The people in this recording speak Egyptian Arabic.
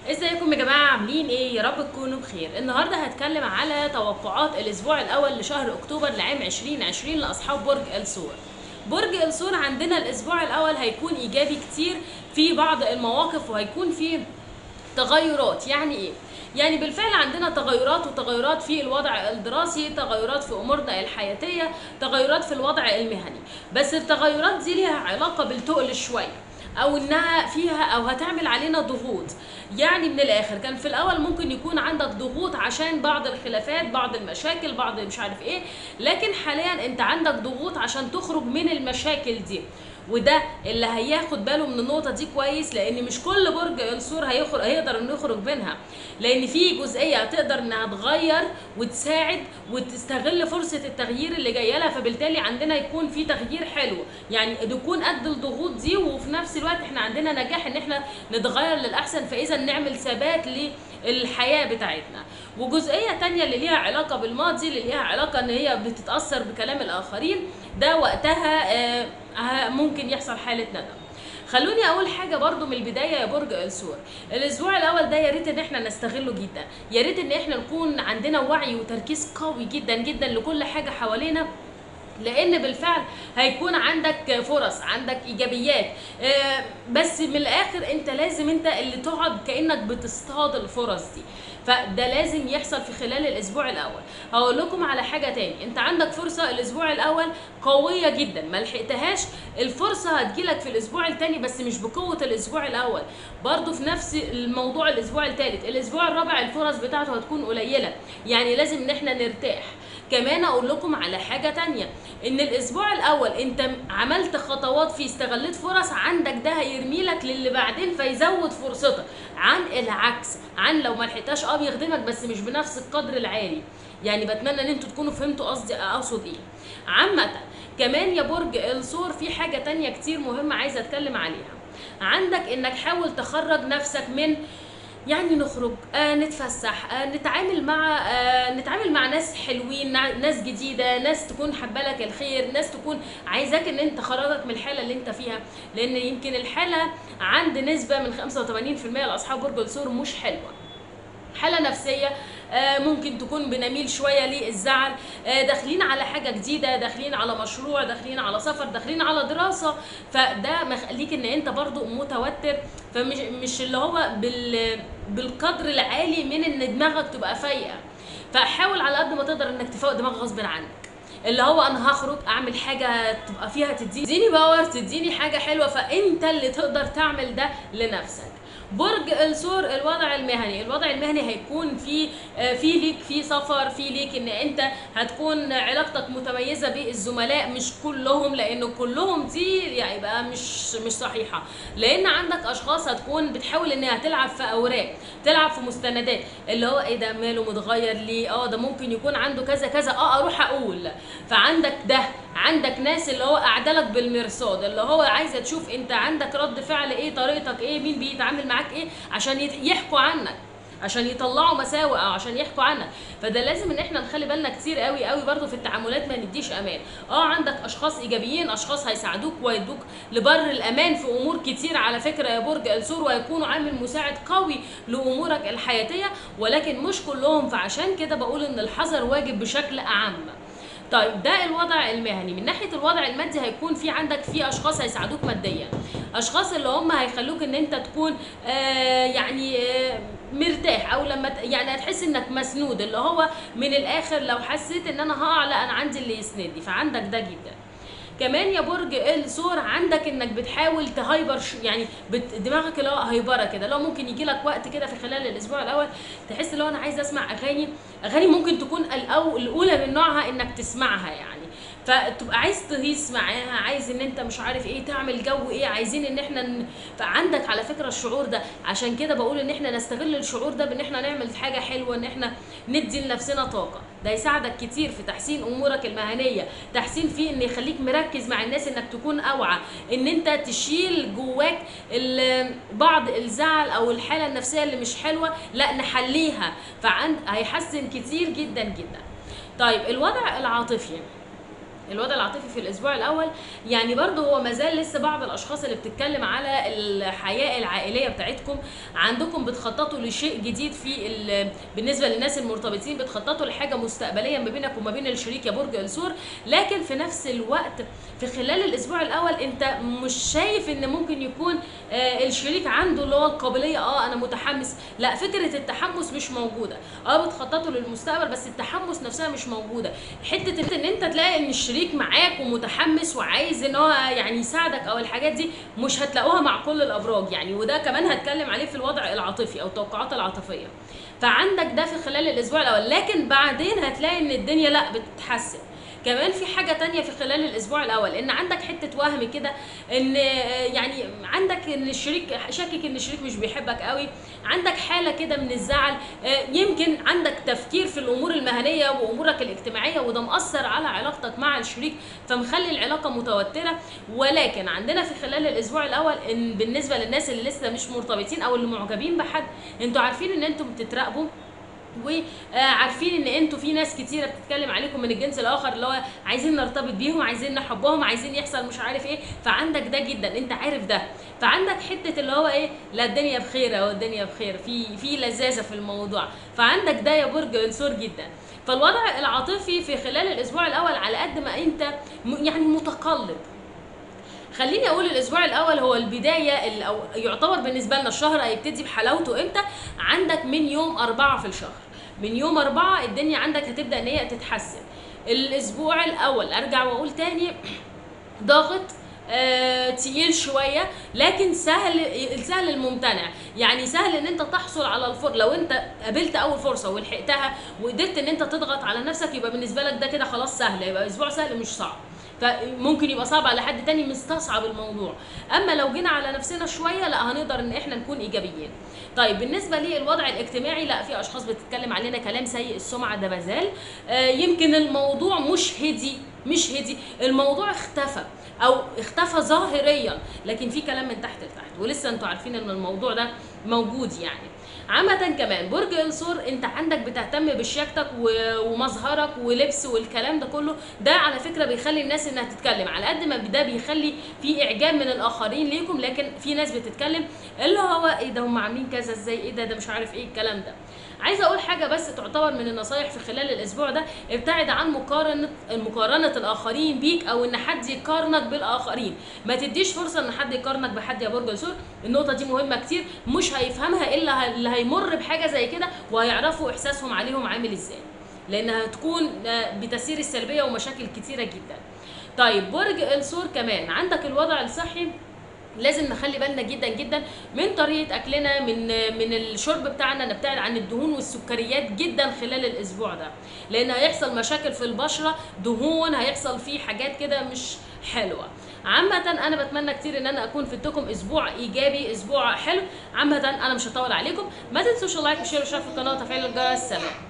ازيكم يا جماعه عاملين ايه يا رب تكونوا بخير النهارده هتكلم على توقعات الاسبوع الاول لشهر اكتوبر لعام 2020 لاصحاب برج الثور برج الثور عندنا الاسبوع الاول هيكون ايجابي كتير في بعض المواقف وهيكون في تغيرات يعني ايه يعني بالفعل عندنا تغيرات وتغيرات في الوضع الدراسي تغيرات في امورنا الحياتيه تغيرات في الوضع المهني بس التغيرات دي ليها علاقه بالتقل شويه او انها فيها او هتعمل علينا ضغوط يعني من الاخر كان في الاول ممكن يكون عندك ضغوط عشان بعض الخلافات بعض المشاكل بعض مش عارف ايه لكن حاليا انت عندك ضغوط عشان تخرج من المشاكل دي وده اللي هياخد باله من النقطه دي كويس لان مش كل برج الثور هيخرج هيقدر انه يخرج منها لان في جزئيه هتقدر انها تغير وتساعد وتستغل فرصه التغيير اللي جايه لها فبالتالي عندنا يكون في تغيير حلو يعني يكون قد الضغوط دي وفي نفس الوقت احنا عندنا نجاح ان احنا نتغير للاحسن فاذا نعمل ثبات للحياه بتاعتنا وجزئيه تانية اللي ليها علاقه بالماضي اللي ليها علاقه ان هي بتتاثر بكلام الاخرين ده وقتها آه ممكن يحصل حاله ندم خلوني اقول حاجه برضو من البدايه يا برج الثور الاسبوع الاول ده يا ريت ان احنا نستغله جدا يا ريت ان احنا نكون عندنا وعي وتركيز قوي جدا جدا لكل حاجه حوالينا لان بالفعل هيكون عندك فرص عندك ايجابيات بس من الاخر انت لازم انت اللي تقعد كانك بتصطاد الفرص دي فده لازم يحصل في خلال الاسبوع الاول هقول لكم على حاجه تاني انت عندك فرصه الاسبوع الاول قويه جدا ما لحقتهاش الفرصه هتجيلك في الاسبوع التاني بس مش بقوه الاسبوع الاول برضو في نفس الموضوع الاسبوع الثالث الاسبوع الرابع الفرص بتاعته هتكون قليله يعني لازم ان احنا نرتاح كمان اقول لكم على حاجه تانية ان الاسبوع الاول انت عملت خطوات فيه استغلت فرص عندك ده هيرمي لك للي بعدين فيزود فرصتك عن العكس عن لو ما لحقتهاش اه بيخدمك بس مش بنفس القدر العالي يعني بتمنى ان انتوا تكونوا فهمتوا قصدي اقصد ايه عامه كمان يا برج الثور في حاجه تانية كتير مهمه عايزه اتكلم عليها عندك انك حاول تخرج نفسك من يعني نخرج آه نتفسح آه نتعامل مع آه نتعامل مع ناس حلوين ناس جديده ناس تكون حابه لك الخير ناس تكون عايزاك ان انت خرجك من الحاله اللي انت فيها لان يمكن الحاله عند نسبه من 85% لاصحاب برج الثور مش حلوه حاله نفسيه آه ممكن تكون بنميل شويه للزعل آه داخلين على حاجه جديده داخلين على مشروع داخلين على سفر داخلين على دراسه فده مخليك ان انت برضو متوتر فمش مش اللي هو بال بالقدر العالي من ان دماغك تبقى فايقه فحاول على قد ما تقدر انك تفوق دماغك غصب عنك اللي هو انا هخرج اعمل حاجه تبقى فيها تديني باور تديني حاجه حلوه فانت اللي تقدر تعمل ده لنفسك برج الثور الوضع المهني الوضع المهني هيكون في في ليك في سفر في ليك ان انت هتكون علاقتك متميزه بالزملاء مش كلهم لان كلهم دي يعني بقى مش مش صحيحه لان عندك اشخاص هتكون بتحاول انها تلعب في اوراق تلعب في مستندات اللي هو ايه ده ماله متغير ليه اه ده ممكن يكون عنده كذا كذا اه اروح اقول فعندك ده عندك ناس اللي هو قاعده لك بالمرصاد اللي هو عايزه تشوف انت عندك رد فعل ايه طريقتك ايه مين بيتعامل معاك ايه عشان يحكوا عنك عشان يطلعوا مساوئ او عشان يحكوا عنك فده لازم ان احنا نخلي بالنا كتير قوي قوي برضو في التعاملات ما نديش امان اه عندك اشخاص ايجابيين اشخاص هيساعدوك ويدوك لبر الامان في امور كتير على فكره يا برج الثور وهيكونوا عامل مساعد قوي لامورك الحياتيه ولكن مش كلهم فعشان كده بقول ان الحذر واجب بشكل اعم طيب ده الوضع المهني من ناحيه الوضع المادي هيكون في عندك في اشخاص هيساعدوك ماديا اشخاص اللي هم هيخلوك ان انت تكون آه يعني آه مرتاح او لما يعني هتحس انك مسنود اللي هو من الاخر لو حسيت ان انا هقع لا انا عندي اللي يسندني فعندك ده جدا كمان يا برج الثور عندك انك بتحاول تهايبر يعني بت دماغك اللي هو هايبره كده لو ممكن يجي لك وقت كده في خلال الاسبوع الاول تحس لو انا عايز اسمع اغاني اغاني ممكن تكون الأو الاولى من نوعها انك تسمعها يعني فتبقى عايز تهيس معاها عايز ان انت مش عارف ايه تعمل جو ايه عايزين ان احنا ن... فعندك على فكره الشعور ده عشان كده بقول ان احنا نستغل الشعور ده بان احنا نعمل حاجه حلوه ان احنا ندي لنفسنا طاقه ده يساعدك كتير في تحسين امورك المهنيه تحسين في ان يخليك مركز مع الناس انك تكون اوعى ان انت تشيل جواك بعض الزعل او الحاله النفسيه اللي مش حلوه لا نحليها فعند هيحسن كتير جدا جدا طيب الوضع العاطفي الوضع العاطفي في الاسبوع الاول يعني برضه هو مازال لسه بعض الاشخاص اللي بتتكلم على الحياه العائليه بتاعتكم عندكم بتخططوا لشيء جديد في ال- بالنسبه للناس المرتبطين بتخططوا لحاجه مستقبليه ما بينك وما بين الشريك يا برج السور لكن في نفس الوقت في خلال الاسبوع الاول انت مش شايف ان ممكن يكون آه، الشريك عنده اللي هو القابليه اه انا متحمس لا فكره التحمس مش موجوده اه بتخططوا للمستقبل بس التحمس نفسها مش موجوده حته ان انت تلاقي ان الشريك معاك ومتحمس وعايز ان هو يعني يساعدك او الحاجات دي مش هتلاقوها مع كل الابراج يعني وده كمان هتكلم عليه في الوضع العاطفي او التوقعات العاطفيه فعندك ده في خلال الاسبوع الاول لكن بعدين هتلاقي ان الدنيا لا بتتحسن كمان في حاجه تانية في خلال الاسبوع الاول ان عندك حته وهم كده ان آه، يعني عندك ان الشريك شاكك ان الشريك مش بيحبك قوي عندك حاله كده من الزعل آه، يمكن عندك تفكير في الامور المهنيه وامورك الاجتماعيه وده مأثر على علاقتك مع الشريك فمخلي العلاقه متوتره ولكن عندنا في خلال الاسبوع الاول ان بالنسبه للناس اللي لسه مش مرتبطين او اللي معجبين بحد انتوا عارفين ان انتوا بتتراقبوا وعارفين ان انتوا في ناس كتيره بتتكلم عليكم من الجنس الاخر اللي هو عايزين نرتبط بيهم عايزين نحبهم عايزين يحصل مش عارف ايه فعندك ده جدا انت عارف ده فعندك حته اللي هو ايه لا الدنيا بخير اهو الدنيا بخير في في لذاذه في الموضوع فعندك ده يا برج انصور جدا فالوضع العاطفي في خلال الاسبوع الاول على قد ما انت م- يعني متقلب خليني اقول الاسبوع الاول هو البدايه ال- او يعتبر بالنسبه لنا الشهر هيبتدي بحلاوته امتى عندك من يوم أربعة في الشهر من يوم أربعة الدنيا عندك هتبدا ان هي تتحسن الاسبوع الاول ارجع واقول تاني ضاغط آه، تقيل شويه لكن سهل السهل الممتنع يعني سهل ان انت تحصل على الفر لو انت قابلت اول فرصه ولحقتها وقدرت ان انت تضغط على نفسك يبقى بالنسبه لك ده كده خلاص سهل يبقى اسبوع سهل مش صعب فممكن يبقى صعب على حد تاني مستصعب الموضوع اما لو جينا على نفسنا شويه لا هنقدر ان احنا نكون ايجابيين طيب بالنسبه للوضع الاجتماعي لا في اشخاص بتتكلم علينا كلام سيء السمعه ده مازال آه، يمكن الموضوع مش هدي مش هدي الموضوع اختفى او اختفى ظاهريا لكن في كلام من تحت لتحت ولسه انتوا عارفين ان الموضوع ده موجود يعني عامة كمان برج الثور انت عندك بتهتم بشياكتك و- ومظهرك ولبس والكلام ده كله ده على فكرة بيخلي الناس انها تتكلم على قد ما ده بيخلي في اعجاب من الاخرين ليكم لكن في ناس بتتكلم اللي هو ايه ده هم عاملين كذا ازاي ايه ده ده مش عارف ايه الكلام ده عايزه اقول حاجه بس تعتبر من النصايح في خلال الاسبوع ده ابتعد عن مقارنه مقارنه الاخرين بيك او ان حد يقارنك بالاخرين ما تديش فرصه ان حد يقارنك بحد يا برج الثور النقطه دي مهمه كتير مش هيفهمها الا ه- اللي هيمر بحاجه زي كده وهيعرفوا احساسهم عليهم عامل ازاي لانها هتكون آه، بتسير السلبيه ومشاكل كتيره جدا طيب برج الثور كمان عندك الوضع الصحي لازم نخلي بالنا جدا جدا من طريقه اكلنا من من الشرب بتاعنا نبتعد عن الدهون والسكريات جدا خلال الاسبوع ده لان هيحصل مشاكل في البشره دهون هيحصل فيه حاجات كده مش حلوه عامة انا بتمنى كتير ان انا اكون فدتكم اسبوع ايجابي اسبوع حلو عامة انا مش هطول عليكم ما تنسوش اللايك والشير والاشتراك في القناة وتفعيل الجرس سلام